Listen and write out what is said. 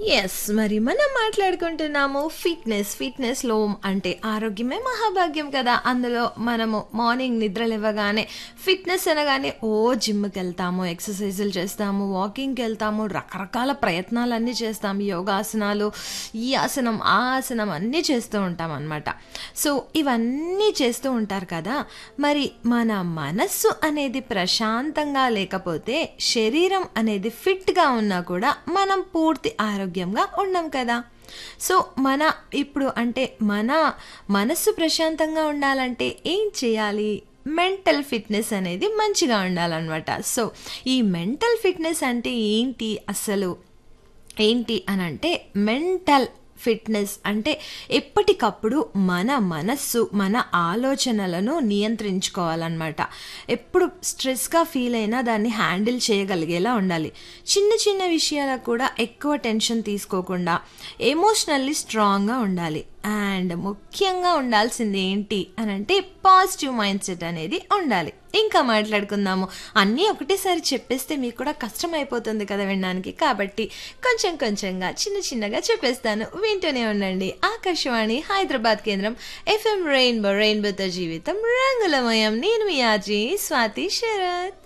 yes మరి మనం మాట్లాడుకుంటున్నాము fitness ఫిట్నెస్లో అంటే ఆరోగ్యమే మహాభాగ్యం కదా అందులో మనము మార్నింగ్ నిద్ర లేవగానే ఫిట్నెస్ అనగానే ఓ జిమ్కి వెళ్తాము ఎక్సర్సైజులు చేస్తాము వాకింగ్కి వెళ్తాము రకరకాల ప్రయత్నాలన్నీ చేస్తాము యోగాసనాలు ఈ ఆసనం ఆ ఆసనం అన్నీ చేస్తూ ఉంటాం అనమాట సో ఇవన్నీ చేస్తూ ఉంటారు కదా మరి మన మనస్సు అనేది ప్రశాంతంగా లేకపోతే శరీరం అనేది ఫిట్గా ఉన్నా కూడా మనం పూర్తి ఆరోగ్యంగా ఉండం కదా సో మన ఇప్పుడు అంటే మన మనస్సు ప్రశాంతంగా ఉండాలంటే ఏం చేయాలి మెంటల్ ఫిట్నెస్ అనేది మంచిగా ఉండాలన్నమాట సో ఈ మెంటల్ ఫిట్నెస్ అంటే ఏంటి అసలు ఏంటి అని అంటే మెంటల్ ఫిట్నెస్ అంటే ఎప్పటికప్పుడు మన మనస్సు మన ఆలోచనలను నియంత్రించుకోవాలన్నమాట ఎప్పుడు స్ట్రెస్గా ఫీల్ అయినా దాన్ని హ్యాండిల్ చేయగలిగేలా ఉండాలి చిన్న చిన్న విషయాలకు కూడా ఎక్కువ టెన్షన్ తీసుకోకుండా ఎమోషనల్లీ స్ట్రాంగ్గా ఉండాలి అండ్ ముఖ్యంగా ఉండాల్సింది ఏంటి అని అంటే పాజిటివ్ మైండ్ సెట్ అనేది ఉండాలి ఇంకా మాట్లాడుకుందాము అన్నీ ఒకటేసారి చెప్పేస్తే మీకు కూడా కష్టం అయిపోతుంది కదా వినడానికి కాబట్టి కొంచెం కొంచెంగా చిన్న చిన్నగా చెప్పేస్తాను వింటూనే ఉండండి ఆకాశవాణి హైదరాబాద్ కేంద్రం ఎఫ్ఎం రెయిన్బో రెయిన్బోతో జీవితం రంగులమయం నేను మీ ఆజీ స్వాతి శరత్